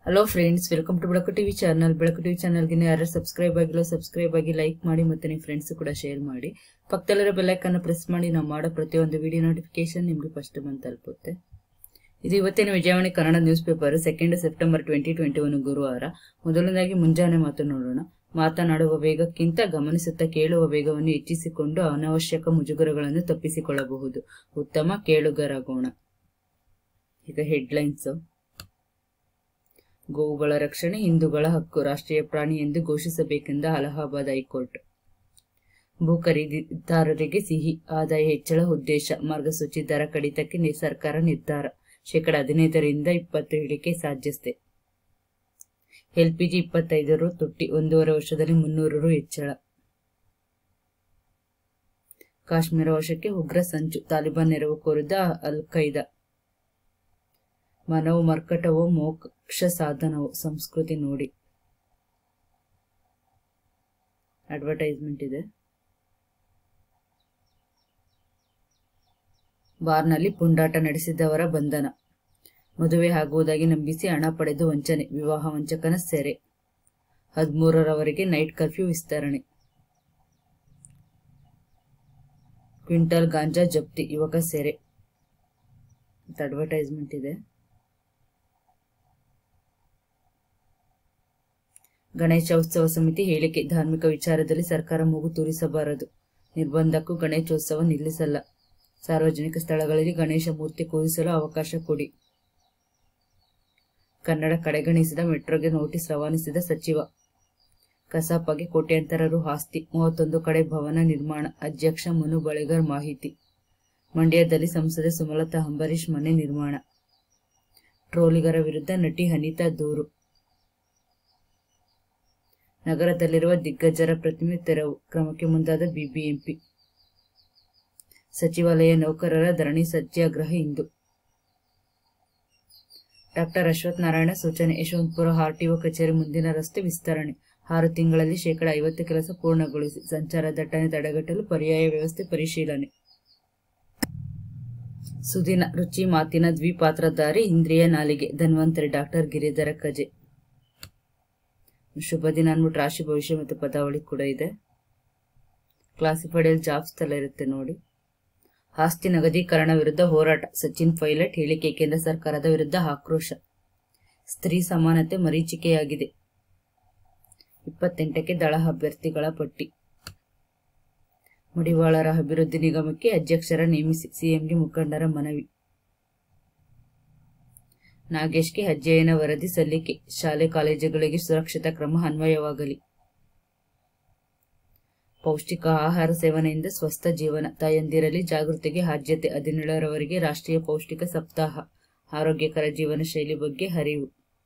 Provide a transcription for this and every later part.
hello friends welcome to Belaku TV channel Belaku TV ಚಾನಲ್ಗೆ ಯಾರು subscribe ಆಗಿಲ್ಲ ಸಬ್ಸ್ಕ್ರೈಬ್ ಆಗಿ ಲೈಕ್ ಮಾಡಿ ಮತ್ತೆ ನಿಮ್ಮ ಫ್ರೆಂಡ್ಸ್ ಕೂಡ ಶೇರ್ ಮಾಡಿ ಪಕ್ಕದಲ್ಲಿರೋ ಬೆಲ್ಲೈಕನ್ನು ಪ್ರೆಸ್ ಮಾಡಿ ನಾವು ಮಾಡೋ ಪ್ರತಿಯೊಂದು ವಿಡಿಯೋ ನೋಟಿಫಿಕೇಶನ್ ನಿಮಗೆ ಫಸ್ಟ್ ಬಂದು ತಲುಪುತ್ತೆ ಇದು ಇವತ್ತಿನ Vijayavani Kannada news paper second September twenty twenty one ಗುರುವಾರ ಮೊದಲನೇದಾಗಿ ಮುಂಜಾನೆ ಮಾತು ನೋಡೋಣ ಮಾತನಾಡುವ ವೇಗಕ್ಕಿಂತ ಗಮನಿಸುತ್ತಾ ಕೇಳುವ ವೇಗವನ್ನು ಹೆಚ್ಚಿಸಿಕೊಂಡು ಅನಾವಶ್ಯಕ ಮುಜುಗರಗಳನ್ನು ತಪ್ಪಿಸಿಕೊಳ್ಳಬಹುದು ಉತ್ತಮ ಕೇಳುಗರಾಗೋಣ ಈಗ ಹೆಡ್ಲೈನ್ಸ್ ಗೋವುಗಳ ರಕ್ಷಣೆ ಹಿಂದೂಗಳ ಹಕ್ಕು ರಾಷ್ಟ್ರೀಯ ಪ್ರಾಣಿ ಎಂದು ಘೋಷಿಸಬೇಕೆಂದ ಅಲಹಾಬಾದ್ ಹೈಕೋರ್ಟ್ ಭೂ ಖರೀದಿದಾರರಿಗೆ ಸಿಹಿ ಆದಾಯ ಹೆಚ್ಚಳ ಉದ್ದೇಶ ಮಾರ್ಗಸೂಚಿ ದರ ಕಡಿತಕ್ಕೆ ನಿ- ಸರ್ಕಾರ ನಿರ್ಧಾರ ಶೇಕಡ ಹದಿನೈದರಿಂದ ಇಪ್ಪತ್ತು ಇಳಿಕೆ ಸಾಧ್ಯತೆ ಎಲ್ಪಿಜಿ ಇಪ್ಪತ್ತೈದು ರು ತುಟ್ಟಿ ಒಂದೂವರೆ ವರ್ಷದಲ್ಲಿ ಮುನ್ನೂರು ರು ಹೆಚ್ಚಳ ಕಾಶ್ಮೀರ ವಶಕ್ಕೆ ಉಗ್ರ ಸಂಚು ತಾಲಿಬಾನ್ ನೆರವು ಕೋರಿದ ಅಲ್ ಖೈದಾ ಮಾನವ ಮರ್ಕಟವೋ ಮೋಕ್ಷ ಸಾಧನವೋ ಸಂಸ್ಕೃತಿ ನೋಡಿ ಅಡ್ವರ್ಟೈಸ್ಮೆಂಟ್ ಇದೆ ಬಾರ್ನಲ್ಲಿ ಪುಂಡಾಟ ನಡೆಸಿದವರ ಬಂಧನ ಮದುವೆ ಆಗುವುದಾಗಿ ನಂಬಿಸಿ ಹಣ ಪಡೆದು ವಂಚನೆ ವಿವಾಹ ವಂಚಕನ ಸೆರೆ ಹದಿಮೂರರವರೆಗೆ ನೈಟ್ ಕರ್ಫ್ಯೂ ವಿಸ್ತರಣೆ ಕ್ವಿಂಟಲ್ ಗಾಂಜಾ ಜಪ್ತಿ ಯುವಕ ಸೆರೆ ಅಡ್ವರ್ಟೈಸ್ಮೆಂಟ್ ಇದೆ ಗಣೇಶೋತ್ಸವ ಸಮಿತಿ ಹೇಳಿಕೆ ಧಾರ್ಮಿಕ ವಿಚಾರದಲ್ಲಿ ಸರ್ಕಾರ ಮೂಗು ತೂರಿಸಬಾರದು ನಿರ್ಬಂಧಕ್ಕೂ ಗಣೇಶೋತ್ಸವ ನಿಲ್ಲಿಸಲ್ಲ ಸಾರ್ವಜನಿಕ ಸ್ಥಳಗಳಲ್ಲಿ ಗಣೇಶ ಮೂರ್ತಿ ಕೂರಿಸಲು ಅವಕಾಶ ಕೊಡಿ ಕನ್ನಡ ಕಡೆಗಣಿಸಿದ ಮೆಟ್ರೋಗೆ ನೋಟಿಸ್ ರವಾನಿಸಿದ ಸಚಿವ ಕಸಾಪಗೆ ಕೋಟ್ಯಾಂತರ ರು ಆಸ್ತಿ ಮೂವತ್ತೊಂದು ಕಡೆ ಭವನ ನಿರ್ಮಾಣ ಅಧ್ಯಕ್ಷ ಮನು ಬಳೆಗರ್ ಮಾಹಿತಿ ಮಂಡ್ಯದಲ್ಲಿ ಸಂಸದೆ ಸುಮಲತಾ ಅಂಬರೀಶ್ ಮನೆ ನಿರ್ಮಾಣ ಟ್ರೋಲಿಗರ ವಿರುದ್ಧ ನಟಿ ಅನಿತಾ ದೂರು ನಗರದಲ್ಲಿರುವ ದಿಗ್ಗಜರ ಪ್ರತಿಮೆ ತೆರವು ಕ್ರಮಕ್ಕೆ ಮುಂದಾದ ಬಿಬಿಎಂಪಿ ಸಚಿವಾಲಯ ನೌಕರರ ಧರಣಿ ಸತ್ಯಾಗ್ರಹ ಇಂದು ಡಾಕ್ಟರ್ ಅಶ್ವಥ್ ನಾರಾಯಣ ಸೂಚನೆ ಯಶವಂತಪುರ ಆರ್ಟಿಒ ಕಚೇರಿ ಮುಂದಿನ ರಸ್ತೆ ವಿಸ್ತರಣೆ ಆರು ತಿಂಗಳಲ್ಲಿ ಶೇಕಡ ಐವತ್ತು ಕೆಲಸ ಪೂರ್ಣಗೊಳಿಸಿ ಸಂಚಾರ ದಟ್ಟಣೆ ತಡೆಗಟ್ಟಲು ಪರ್ಯಾಯ ವ್ಯವಸ್ಥೆ ಪರಿಶೀಲನೆ ಸುದಿನ ರುಚಿ ಮಾತಿನ ದ್ವಿಪಾತ್ರಧಾರಿ ಇಂದ್ರಿಯ ನಾಲಿಗೆ ಧನ್ವಂತರಿ ಡಾಕ್ಟರ್ ಗಿರಿಧರ ಕಜೆ ಶುಭ ದಿನ ಅಂದ್ಬಿಟ್ಟು ರಾಶಿ ಭವಿಷ್ಯ ಮತ್ತು ಪದಾವಳಿ ಕೂಡ ಇದೆ ಕ್ಲಾಸಿಫೈಡ್ ಜಾಬ್ಸ್ ತಲೆ ಇರುತ್ತೆ ನೋಡಿ ಆಸ್ತಿ ನಗದೀಕರಣ ವಿರುದ್ಧ ಹೋರಾಟ ಸಚಿನ್ ಪೈಲಟ್ ಹೇಳಿಕೆ ಕೇಂದ್ರ ಸರ್ಕಾರದ ವಿರುದ್ಧ ಆಕ್ರೋಶ ಸ್ತ್ರೀ ಸಮಾನತೆ ಮರೀಚಿಕೆಯಾಗಿದೆ ಇಪ್ಪತ್ತೆಂಟಕ್ಕೆ ದಳ ಅಭ್ಯರ್ಥಿಗಳ ಪಟ್ಟಿ ಮಡಿವಾಳರ ಅಭಿವೃದ್ಧಿ ನಿಗಮಕ್ಕೆ ಅಧ್ಯಕ್ಷರ ನೇಮಿಸಿ ಸಿಎಂಗೆ ಮುಖಂಡರ ಮನವಿ ನಾಗೇಶ್ಗೆ ಅಧ್ಯಯನ ವರದಿ ಸಲ್ಲಿಕೆ ಶಾಲೆ ಕಾಲೇಜುಗಳಿಗೆ ಸುರಕ್ಷಿತ ಕ್ರಮ ಅನ್ವಯವಾಗಲಿ ಪೌಷ್ಟಿಕ ಆಹಾರ ಸೇವನೆಯಿಂದ ಸ್ವಸ್ಥ ಜೀವನ ತಾಯಂದಿರಲ್ಲಿ ಜಾಗೃತಿಗೆ ಆದ್ಯತೆ ಹದಿನೇಳರವರೆಗೆ ರಾಷ್ಟ್ರೀಯ ಪೌಷ್ಟಿಕ ಸಪ್ತಾಹ ಆರೋಗ್ಯಕರ ಜೀವನ ಶೈಲಿ ಬಗ್ಗೆ ಅರಿವು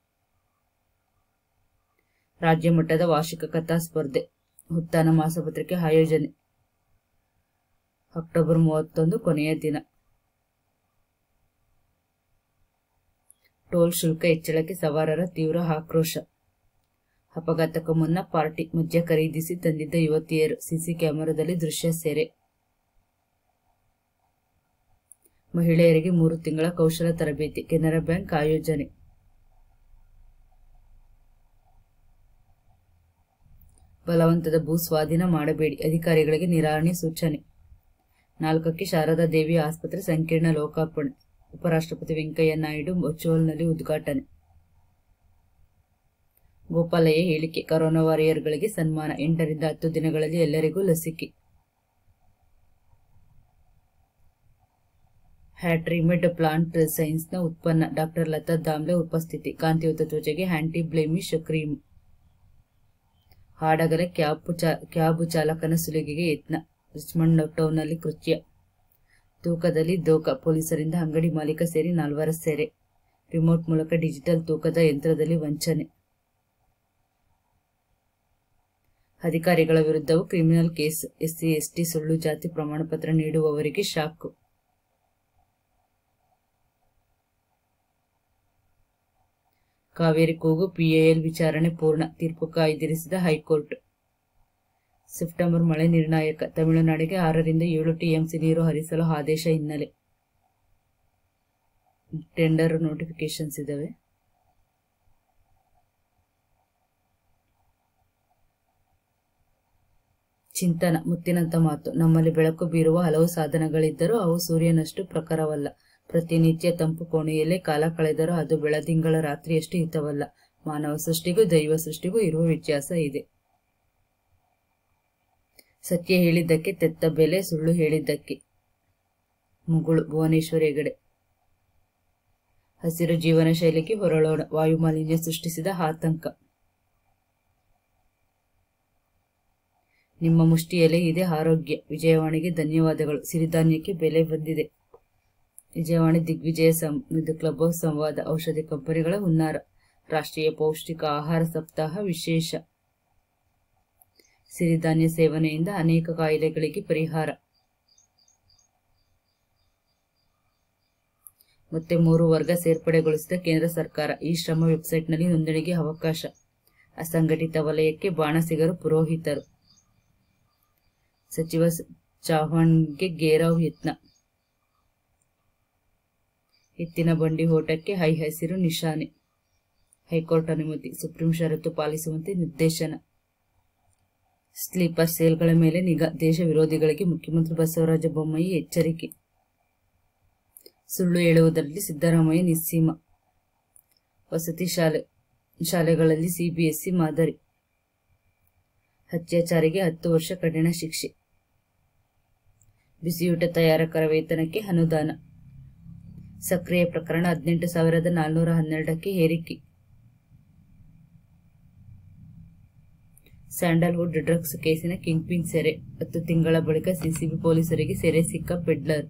ರಾಜ್ಯ ಮಟ್ಟದ ವಾರ್ಷಿಕ ಕಥಾ ಸ್ಪರ್ಧೆ ಉತ್ಥಾನ ಮಾಸಪತ್ರಿಕೆ ಆಯೋಜನೆ ಅಕ್ಟೋಬರ್ ಮೂವತ್ತೊಂದು ಕೊನೆಯ ದಿನ ಟೋಲ್ ಶುಲ್ಕ ಹೆಚ್ಚಳಕ್ಕೆ ಸವಾರರ ತೀವ್ರ ಆಕ್ರೋಶ ಅಪಘಾತಕ್ಕೂ ಮುನ್ನ ಪಾರ್ಟಿ ಮದ್ಯ ಖರೀದಿಸಿ ತಂದಿದ್ದ ಯುವತಿಯರು ಸಿಸಿ ಕ್ಯಾಮೆರಾದಲ್ಲಿ ದೃಶ್ಯ ಸೆರೆ ಮಹಿಳೆಯರಿಗೆ ಮೂರು ತಿಂಗಳ ಕೌಶಲ ತರಬೇತಿ ಕೆನರಾ ಬ್ಯಾಂಕ್ ಆಯೋಜನೆ ಬಲವಂತದ ಭೂ ಸ್ವಾಧೀನ ಮಾಡಬೇಡಿ ಅಧಿಕಾರಿಗಳಿಗೆ ನಿರಾಣಿ ಸೂಚನೆ ನಾಲ್ಕಕ್ಕೆ ಶಾರದಾ ದೇವಿ ಆಸ್ಪತ್ರೆ ಸಂಕೀರ್ಣ ಲೋಕಾರ್ಪಣೆ ಉಪರಾಷ್ಟ್ರಪತಿ ವೆಂಕಯ್ಯ ನಾಯ್ಡು ವರ್ಚುವಲ್ನಲ್ಲಿ ಉದ್ಘಾಟನೆ ಗೋಪಾಲಯ್ಯ ಹೇಳಿಕೆ ಕರೋನಾ ವಾರಿಯರ್ಗಳಿಗೆ ಸನ್ಮಾನ ಎಂಟರಿಂದ ಹತ್ತು ದಿನಗಳಲ್ಲಿ ಎಲ್ಲರಿಗೂ ಲಸಿಕೆ ಹ್ಯಾಟ್ರಿಮೆಡ್ ಪ್ಲಾಂಟ್ ಸೈನ್ಸ್ನ ಉತ್ಪನ್ನ ಡಾಕ್ಟರ್ ಲತಾ ದಾಮ್ಲೆ ಉಪಸ್ಥಿತಿ ಕಾಂತಿಯುತ ತ್ವಚೆಗೆ ಆಂಟಿ ಬ್ಲೇಮಿಶ್ ಕ್ರೀಮ್ ಹಾಡಗಲ ಕ್ಯಾಬ್ ಚಾ- ಕ್ಯಾಬ್ ಚಾಲಕನ ಸುಲಿಗೆಗೆ ಯತ್ನ ರಿಚ್ಮಂಡ್ ಟೌನ್ನಲ್ಲಿ ಕೃತ್ಯ ತೂಕದಲ್ಲಿ ದೋಖ ಪೊಲೀಸರಿಂದ ಅಂಗಡಿ ಮಾಲೀಕ ಸೇರಿ ನಾಲ್ವರ ಸೆರೆ ರಿಮೋಟ್ ಮೂಲಕ ಡಿಜಿಟಲ್ ತೂಕದ ಯಂತ್ರದಲ್ಲಿ ವಂಚನೆ ಅಧಿಕಾರಿಗಳ ವಿರುದ್ಧವೂ ಕ್ರಿಮಿನಲ್ ಕೇಸ್ ಎಸ್ಸಿ ಎಸ್ಟಿ ಸುಳ್ಳು ಜಾತಿ ಪ್ರಮಾಣ ಪತ್ರ ನೀಡುವವರಿಗೆ ಶಾಕ್ ಕಾವೇರಿ ಕೂಗು ಪಿಎಎಲ್ ವಿಚಾರಣೆ ಪೂರ್ಣ ತೀರ್ಪು ಕಾಯ್ದಿರಿಸಿದ ಹೈಕೋರ್ಟ್ ಸೆಪ್ಟೆಂಬರ್ ಮಳೆ ನಿರ್ಣಾಯಕ ತಮಿಳುನಾಡಿಗೆ ಆರರಿಂದ ಏಳು ಟಿಎಂಸಿ ನೀರು ಹರಿಸಲು ಆದೇಶ ಹಿನ್ನೆಲೆ ಟೆಂಡರ್ ನೋಟಿಫಿಕೇಶನ್ಸ್ ಇದಾವೆ ಚಿಂತನ ಮುತ್ತಿನಂತ ಮಾತು ನಮ್ಮಲ್ಲಿ ಬೆಳಕು ಬೀರುವ ಹಲವು ಸಾಧನಗಳಿದ್ದರೂ ಅವು ಸೂರ್ಯನಷ್ಟು ಪ್ರಖರವಲ್ಲ ಪ್ರತಿನಿತ್ಯ ತಂಪು ಕೋಣೆಯಲ್ಲೇ ಕಾಲ ಕಳೆದರೂ ಅದು ಬೆಳದಿಂಗಳ ರಾತ್ರಿಯಷ್ಟು ಹಿತವಲ್ಲ ಮಾನವ ಸೃಷ್ಟಿಗೂ ದೈವ ಸೃಷ್ಟಿಗೂ ಇರುವ ವ್ಯತ್ಯಾಸ ಇದೆ ಸತ್ಯ ಹೇಳಿದ್ದಕ್ಕೆ ತೆತ್ತ ಬೆಲೆ ಸುಳ್ಳು ಹೇಳಿದ್ದಕ್ಕೆ ಮುಗುಳು ಭುವನೇಶ್ವರಿ ಹೆಗಡೆ ಹಸಿರು ಜೀವನ ಶೈಲಿಗೆ ಹೊರಳೋಣ ವಾಯುಮಾಲಿನ್ಯ ಸೃಷ್ಟಿಸಿದ ಆತಂಕ ನಿಮ್ಮ ಮುಷ್ಟಿಯಲ್ಲೇ ಇದೆ ಆರೋಗ್ಯ ವಿಜಯವಾಣಿಗೆ ಧನ್ಯವಾದಗಳು ಸಿರಿಧಾನ್ಯಕ್ಕೆ ಬೆಲೆ ಬಂದಿದೆ ವಿಜಯವಾಣಿ ದಿಗ್ವಿಜಯ ಸಂ ಇದು ಕ್ಲಬ್ ಹೌಸ್ ಸಂವಾದ ಔಷಧಿ ಕಂಪನಿಗಳ ಹುನ್ನಾರ ರಾಷ್ಟ್ರೀಯ ಪೌಷ್ಟಿಕ ಆಹಾರ ಸಪ್ತಾಹ ವಿಶೇಷ ಸಿರಿಧಾನ್ಯ ಸೇವನೆಯಿಂದ ಅನೇಕ ಕಾಯಿಲೆಗಳಿಗೆ ಪರಿಹಾರ ಮತ್ತೆ ಮೂರು ವರ್ಗ ಸೇರ್ಪಡೆಗೊಳಿಸಿದ ಕೇಂದ್ರ ಸರ್ಕಾರ ಈ ಶ್ರಮ ವೆಬ್ಸೈಟ್ನಲ್ಲಿ ನೋಂದಣಿಗೆ ಅವಕಾಶ ಅಸಂಘಟಿತ ವಲಯಕ್ಕೆ ಬಾಣಸಿಗರು ಪುರೋಹಿತರು ಸಚಿವ ಸ- ಚೌಹಾಣ್ಗೆ ಗೇರಾವ್ ಯತ್ನ ಎತ್ತಿನ ಬಂಡಿ ಓಟಕ್ಕೆ ಹೈ ಹಸಿರು ನಿಶಾನೆ ಹೈಕೋರ್ಟ್ ಅನುಮತಿ ಸುಪ್ರೀಂ ಷರತ್ತು ಪಾಲಿಸುವಂತೆ ನಿರ್ದೇಶನ ಸ್ಲೀಪರ್ ಸೇಲ್ಗಳ ಮೇಲೆ ನಿಗಾ ದೇಶ ವಿರೋಧಿಗಳಿಗೆ ಮುಖ್ಯಮಂತ್ರಿ ಬಸವರಾಜ ಬೊಮ್ಮಾಯಿ ಎಚ್ಚರಿಕೆ ಸುಳ್ಳು ಹೇಳುವುದರಲ್ಲಿ ಸಿದ್ದರಾಮಯ್ಯ ನಿಸ್ಸೀಮ ವಸತಿ ಶಾಲೆ ಶಾಲೆಗಳಲ್ಲಿ ಸಿಬಿಎಸ್ಇ ಮಾದರಿ ಅತ್ಯಾಚಾರಿಗೆ ಹತ್ತು ವರ್ಷ ಕಠಿಣ ಶಿಕ್ಷೆ ಬಿಸಿಯೂಟ ತಯಾರಕರ ವೇತನಕ್ಕೆ ಅನುದಾನ ಸಕ್ರಿಯ ಪ್ರಕರಣ ಹದಿನೆಂಟು ಸಾವಿರದ ನಾಲ್ನೂರ ಹನ್ನೆರಡಕ್ಕೆ ಏರಿಕೆ ಸ್ಯಾಂಡಲ್ವುಡ್ ಡ್ರಗ್ಸ್ ಕೇಸಿನ ಕಿಂಗ್ ಪಿನ್ ಸೆರೆ ಹತ್ತು ತಿಂಗಳ ಬಳಿಕ ಸಿಸಿಬಿ ಪೊಲೀಸರಿಗೆ ಸೆರೆ ಸಿಕ್ಕ ಪೆಡ್ಲರ್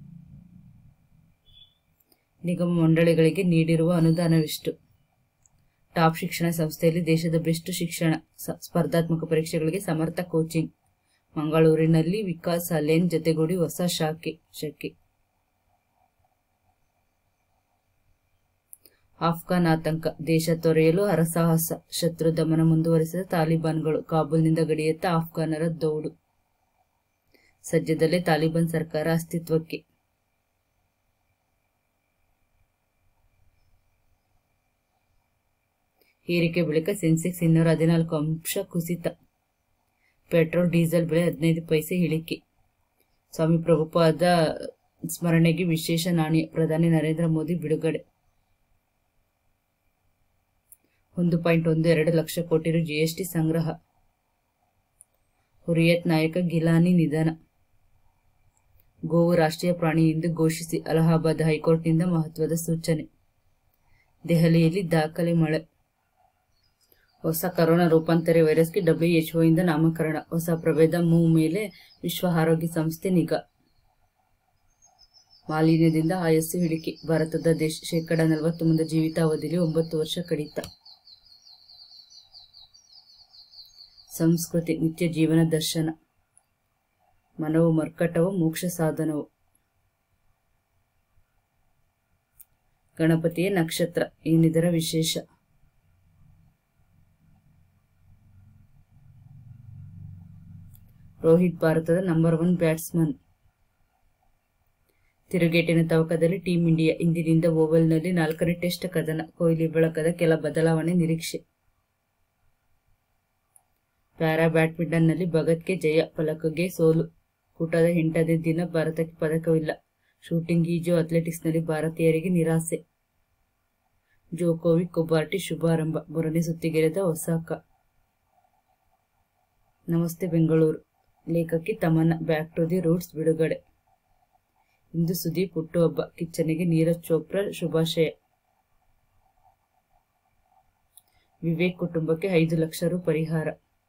ನಿಗಮ ಮಂಡಳಿಗಳಿಗೆ ನೀಡಿರುವ ಅನುದಾನವಿಷ್ಟು ಟಾಪ್ ಶಿಕ್ಷಣ ಸಂಸ್ಥೆಯಲ್ಲಿ ದೇಶದ ಬೆಸ್ಟ್ ಶಿಕ್ಷಣ ಸ- ಸ್ಪರ್ಧಾತ್ಮಕ ಪರೀಕ್ಷೆಗಳಿಗೆ ಸಮರ್ಥ ಕೋಚಿಂಗ್ ಮಂಗಳೂರಿನಲ್ಲಿ ವಿಕಾಸ್ ಅಲೇನ್ ಜೊತೆಗೂಡಿ ಹೊಸ ಶಾಖೆ ಶಾಖೆ ಆಫ್ಘಾನ್ ಆತಂಕ ದೇಶ ತೊರೆಯಲು ಹರಸಾಹಸ ಶತ್ರು ದಮನ ಮುಂದುವರಿಸಿದ ತಾಲಿಬಾನ್ಗಳು ಕಾಬೂಲ್ನಿಂದ ಗಡಿಯತ್ತ ಆಫ್ಘಾನರ ದೌಡು ಸದ್ಯದಲ್ಲೇ ತಾಲಿಬಾನ್ ಸರ್ಕಾರ ಅಸ್ತಿತ್ವಕ್ಕೆ ಏರಿಕೆ ಬಳಿಕ ಸೆನ್ಸೆಕ್ಸ್ ಇನ್ನೂರ ಹದಿನಾಲ್ಕು ಅಂಶ ಕುಸಿತ ಪೆಟ್ರೋಲ್ ಡೀಸೆಲ್ ಬೆಲೆ ಹದಿನೈದು ಪೈಸೆ ಇಳಿಕೆ ಸ್ವಾಮಿ ಪ್ರಭುಪಾದ ಸ್ಮರಣೆಗೆ ವಿಶೇಷ ನಾಣ್ಯ ಪ್ರಧಾನಿ ನರೇಂದ್ರ ಮೋದಿ ಬಿಡುಗಡೆ ಒಂದು ಪಾಯಿಂಟ್ ಒಂದು ಎರಡು ಲಕ್ಷ ಕೋಟಿ ರು ಜಿಎಸ್ಟಿ ಸಂಗ್ರಹ ಹುರಿಯತ್ ನಾಯಕ ಗಿಲಾನಿ ನಿಧನ ಗೋವು ರಾಷ್ಟ್ರೀಯ ಪ್ರಾಣಿ ಎಂದು ಘೋಷಿಸಿ ಅಲಹಾಬಾದ್ ಹೈಕೋರ್ಟ್ನಿಂದ ಮಹತ್ವದ ಸೂಚನೆ ದೆಹಲಿಯಲ್ಲಿ ದಾಖಲೆ ಮಳೆ ಹೊಸ ಕರೋನಾ ರೂಪಾಂತರಿ ವೈರಸ್ಗೆ ಡಬ್ಲ್ಯೂಎಚ್ಒ ಇಂದ ನಾಮಕರಣ ಹೊಸ ಪ್ರಭೇದ ಮೂ ಮೇಲೆ ವಿಶ್ವ ಆರೋಗ್ಯ ಸಂಸ್ಥೆ ನಿಗಾ ಮಾಲಿನ್ಯದಿಂದ ಆಯಸ್ಸು ಇಳಿಕೆ ಭಾರತದ ದೇಶ ಶೇಕಡ ನಲವತ್ತೊಂಬತ್ತು ಜೀವಿತಾವಧಿಯಲ್ಲಿ ಒಂಬತ್ತು ವರ್ಷ ಕಡಿತ ಸಂಸ್ಕೃತಿ ನಿತ್ಯ ಜೀವನ ದರ್ಶನ ಮನವು ಮರ್ಕಟವು ಮೋಕ್ಷ ಸಾಧನವು ಗಣಪತಿಯ ನಕ್ಷತ್ರ ಏನಿದರ ವಿಶೇಷ ರೋಹಿತ್ ಭಾರತದ ನಂಬರ್ ಒನ್ ಬ್ಯಾಟ್ಸ್ಮನ್ ತಿರುಗೇಟಿನ ತವಕದಲ್ಲಿ ಟೀಂ ಇಂಡಿಯಾ ಇಂದಿನಿಂದ ಓವಲ್ನಲ್ಲಿ ನಾಲ್ಕನೇ ಟೆಸ್ಟ್ ಕದನ ಕೊಹ್ಲಿ ಬಳಕದ ಕೆಲ ಬದಲಾವಣೆ ನಿರೀಕ್ಷೆ ಪ್ಯಾರಾ ಬ್ಯಾಡ್ಮಿಂಟನ್ನಲ್ಲಿ ಭಗತ್ಗೆ ಜಯ ಫಲಕಗೆ ಸೋಲು ಕೂಟದ ಎಂಟನೇ ದಿನ ಭಾರತಕ್ಕೆ ಪದಕವಿಲ್ಲ ಶೂಟಿಂಗ್ ಈಜು ಅಥ್ಲೆಟಿಕ್ಸ್ನಲ್ಲಿ ಭಾರತೀಯರಿಗೆ ನಿರಾಸೆ ಜೋಕೋವಿಕ್ ಕೊಬಾರ್ಟಿ ಶುಭಾರಂಭ ಮೂರನೇ ಸುತ್ತಿಗೆರೆದ ಒಸಾಕ ನಮಸ್ತೆ ಬೆಂಗಳೂರು ಲೇಖಕಿ Tamanna back to the roots ಬಿಡುಗಡೆ ಇಂದು ಸುದೀಪ್ ಹುಟ್ಟುಹಬ್ಬ ಕಿಚ್ಚನಿಗೆ ನೀರಜ್ ಚೋಪ್ರಾ ಶುಭಾಶಯ ವಿವೇಕ್ ಕುಟುಂಬಕ್ಕೆ ಐದು ಲಕ್ಷ ರು ಪರಿಹಾರ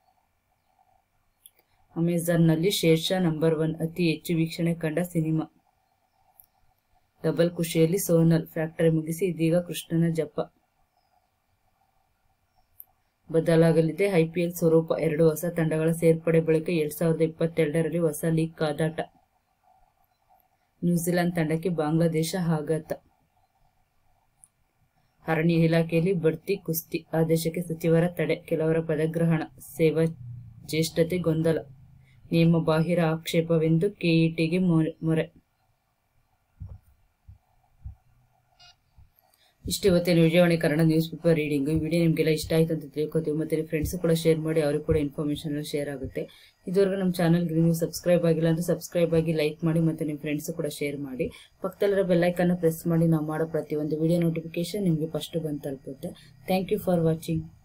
ಅಮೆಜಾನ್ನಲ್ಲಿ ಶೇರ್ಷಾ ನಂಬರ್ ಒನ್ ಅತಿ ಹೆಚ್ಚು ವೀಕ್ಷಣೆ ಕಂಡ ಸಿನಿಮಾ ಡಬಲ್ ಖುಷಿಯಲ್ಲಿ ಸೋನಲ್ ಫ್ಯಾಕ್ಟರಿ ಮುಗಿಸಿ ಇದೀಗ ಕೃಷ್ಣನ ಜಪ ಬದಲಾಗಲಿದೆ ಐಪಿಎಲ್ ಸ್ವರೂಪ ಎರಡು ಹೊಸ ತಂಡಗಳ ಸೇರ್ಪಡೆ ಬಳಿಕ ಎರಡ್ ಸಾವಿರದ ಇಪ್ಪತ್ತೆರಡರಲ್ಲಿ ಹೊಸ ಲೀಗ್ ಕಾದಾಟ ನ್ಯೂಜಿಲೆಂಡ್ ತಂಡಕ್ಕೆ ಬಾಂಗ್ಲಾದೇಶ ಆಘಾತ ಅರಣ್ಯ ಇಲಾಖೆಯಲ್ಲಿ ಬಡ್ತಿ ಕುಸ್ತಿ ಆದೇಶಕ್ಕೆ ಸಚಿವರ ತಡೆ ಕೆಲವರ ಪದಗ್ರಹಣ ಸೇವಾ ಜ್ಯೇಷ್ಠತೆ ಗೊಂದಲ ನಿಯಮ ಬಾಹಿರ ಆಕ್ಷೇಪವೆಂದು ಕೆಇಟಿಗೆ ಮೊರೆ ಇಷ್ಟು ಇವತ್ತಿನ Vijayavani Kannada news paper reading ಈ ವಿಡಿಯೋ ನಿಮಗೆಲ್ಲ ಇಷ್ಟ ಆಯ್ತು ಅಂತ ತಿಳ್ಕೊತೀವಿ ಮತ್ತೆ ನಿಮ್ಮ ಫ್ರೆಂಡ್ಸ್ ಕೂಡ ಶೇರ್ ಮಾಡಿ ಅವ್ರಿಗೆ ಕೂಡ ಇನ್ಫಾರ್ಮೇಶನ್ ಶೇರ್ ಆಗುತ್ತೆ ಇದುವರೆಗೂ ನಮ್ಮ ಚಾನಲ್ಗೆ ನೀವು ಸಬ್ಸ್ಕ್ರೈಬ್ ಆಗಿಲ್ಲ ಅಂದ್ರೆ ಸಬ್ಸ್ಕ್ರೈಬ್ ಆಗಿ ಲೈಕ್ ಮಾಡಿ ಮತ್ತೆ ನಿಮ್ಮ ಫ್ರೆಂಡ್ಸ್ ಕೂಡ ಶೇರ್ ಮಾಡಿ ಪಕ್ಕದಲ್ಲಿರೋ ಬೆಲ್ಲೈಕನ್ನ ಪ್ರೆಸ್ ಮಾಡಿ ನಾವು ಮಾಡೋ ಪ್ರತಿಯೊಂದು ವಿಡಿಯೋ ನೋಟಿಫಿಕೇಶನ್ ನಿಮಗೆ ಫಸ್ಟ್ ಬಂದು ತಲುಪುತ್ತೆ ಥ್ಯಾಂಕ್ ಯು ಫಾರ್ ವಾಚಿಂಗ್